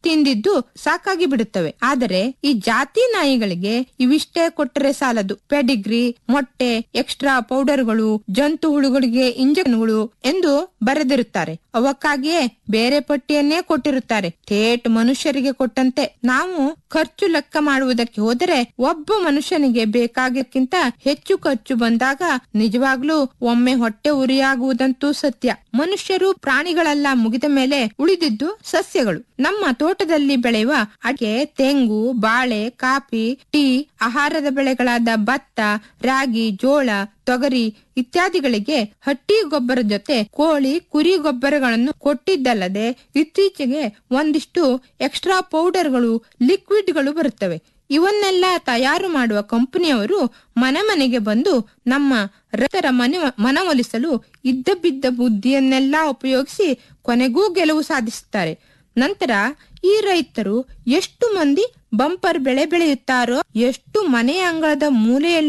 ತಿಂದಿದ್ದು ಸಾಕಾಗಿ ಬಿಡುತ್ತವೆ ಆದರೆ ಈ ಜಾತಿ ನಾಯಿಗಳಿಗೆ ಇವಿಷ್ಟೇ ಕೊಟ್ಟರೆ ಸಾಲದು ಪೆಡಿಗ್ರಿ ಮೊಟ್ಟೆ ಎಕ್ಸ್ಟ್ರಾ ಪೌಡರ್ಗಳು ಜಂತು ಹುಳುಗಳಿಗೆ ಇಂಜೆಕ್ಷನ್ಗಳು ಎಂದು ಬರೆದಿರುತ್ತಾರೆ ಅವಕ್ಕಾಗಿಯೇ ಬೇರೆ ಪಟ್ಟಿಯನ್ನೇ ಕೊಟ್ಟಿರುತ್ತಾರೆ ಥೇಟ್ ಮನುಷ್ಯರಿಗೆ ಕೊಟ್ಟಂತೆ ನಾವು ಖರ್ಚು ಲೆಕ್ಕ ಮಾಡುವುದಕ್ಕೆ ಹೋದರೆ ಒಬ್ಬ ಮನುಷ್ಯನಿಗೆ ಬೇಕಾಗಕ್ಕಿಂತ ಹೆಚ್ಚು ಖರ್ಚು ಬಂದಾಗ ನಿಜವಾಗ್ಲೂ ಒಮ್ಮೆ ಹೊಟ್ಟೆ ಉರಿಯಾಗುವುದಂತೂ ಸತ್ಯ ಮನುಷ್ಯರು ಪ್ರಾಣಿಗಳೆಲ್ಲ ಮುಗಿದ ಮೇಲೆ ಉಳಿದಿದ್ದು ಸಸ್ಯಗಳು ನಮ್ಮ ತೋಟದಲ್ಲಿ ಬೆಳೆಯುವ ಅಡಿಕೆ ತೆಂಗು ಬಾಳೆ ಕಾಫಿ ಟೀ ಆಹಾರದ ಬೆಳೆಗಳಾದ ಭತ್ತ ರಾಗಿ ಜೋಳ ತೊಗರಿ ಇತ್ಯಾದಿಗಳಿಗೆ ಹಟ್ಟಿ ಗೊಬ್ಬರ ಜೊತೆ ಕೋಳಿ ಕುರಿ ಗೊಬ್ಬರಗಳನ್ನು ಕೊಟ್ಟಿದ್ದಲ್ಲದೆ ಇತ್ತೀಚೆಗೆ ಒಂದಿಷ್ಟು ಎಕ್ಸ್ಟ್ರಾ ಪೌಡರ್ಗಳು ಲಿಕ್ವಿಡ್ಗಳು ಬರುತ್ತವೆ ಇವನ್ನೆಲ್ಲ ತಯಾರು ಮಾಡುವ ಕಂಪನಿಯವರು ಮನೆ ಮನೆಗೆ ಬಂದು ನಮ್ಮ ರೈತರ ಮನೆ ಮನವೊಲಿಸಲು ಇದ್ದ ಬಿದ್ದ ಬುದ್ಧಿಯನ್ನೆಲ್ಲ ಉಪಯೋಗಿಸಿ ಕೊನೆಗೂ ಗೆಲುವು ಸಾಧಿಸುತ್ತಾರೆ ನಂತರ ಈ ರೈತರು ಎಷ್ಟು ಮಂದಿ ಬಂಪರ್ ಬೆಳೆ ಬೆಳೆಯುತ್ತಾರೋ ಎಷ್ಟು ಮನೆಯ ಅಂಗಳದ ಮೂಲೆಯಲ್ಲಿ